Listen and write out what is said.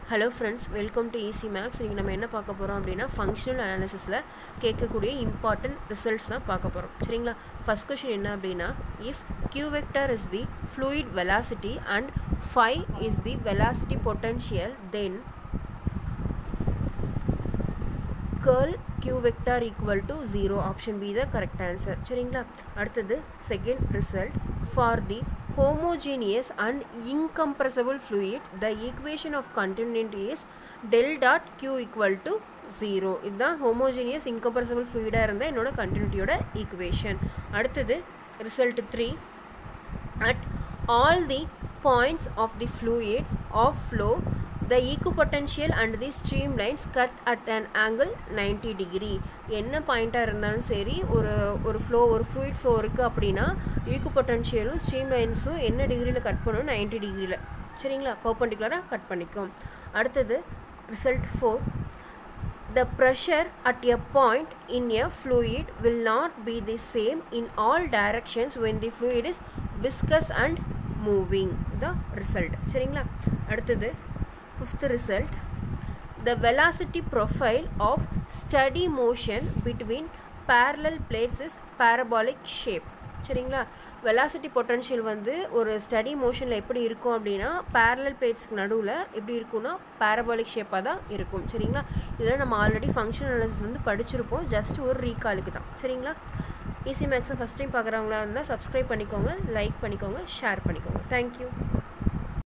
Hello friends welcome to easy maths இன்றைக்கி நம்ம என்ன பார்க்க போகிறோம் அப்படின்னா ஃபங்க்ஷனல் அனாலிசிஸில் கேட்கக்கூடிய இம்பார்ட்டன்ட் ரிசல்ட்ஸ் தான் பார்க்க போகிறோம் சரிங்களா ஃபஸ்ட் கொஷின் என்ன அப்படின்னா if q vector is the fluid velocity and phi is the velocity potential then curl q vector equal to 0 option b the correct answer சரிங்களா அடுத்தது second result for the homogeneous and incompressible fluid the equation of continuity is del dot q equal to 0 இதுதான் homogeneous incompressible fluid இருந்தால் என்னோட continuityயோட equation அடுத்தது result three at all the points of the fluid of flow the equipotential and the streamlines cut at an angle 90 degree என்ன பாயிண்ட்டாக இருந்தாலும் சரி ஒரு ஒரு ஃப்ளோ ஒரு ஃப்ளூயிட் ஃப்ளோ இருக்குது அப்படின்னா ஈக்குபொட்டன்ஷியலும் ஸ்ட்ரீம்லைன்ஸும் என்ன டிகிரியில் கட் பண்ணணும் 90 டிகிரியில் சரிங்களா பர்பண்டிகுலராக கட் பண்ணிக்கும் அடுத்தது result four The pressure at a point in a fluid will not be the same in all directions when the fluid is viscous and moving. The result. சரிங்களா அடுத்தது fifth result the velocity profile of steady motion between parallel plates is parabolic shape சரிங்களா velocity potential வந்து ஒரு study மோஷனில் எப்படி இருக்கும் அப்படின்னா parallel பிளேட்ஸ்க்கு நடுவில் எப்படி இருக்கும்னா பேரபாலிக் ஷேப்பாக தான் இருக்கும் சரிங்களா இதெல்லாம் நம்ம ஆல்ரெடி ஃபங்க்ஷன் அனாலிசிஸ் வந்து படிச்சிருப்போம் ஜஸ்ட் ஒரு ரீகாலுக்கு தான் சரிங்களா ஈஸி மேக்ஸை ஃபஸ்ட் டைம் பார்க்குறவங்களா இருந்தால் சப்ஸ்கிரைப் பண்ணிக்கோங்க லைக் பண்ணிக்கோங்க ஷேர் பண்ணிக்கோங்க தேங்க்யூ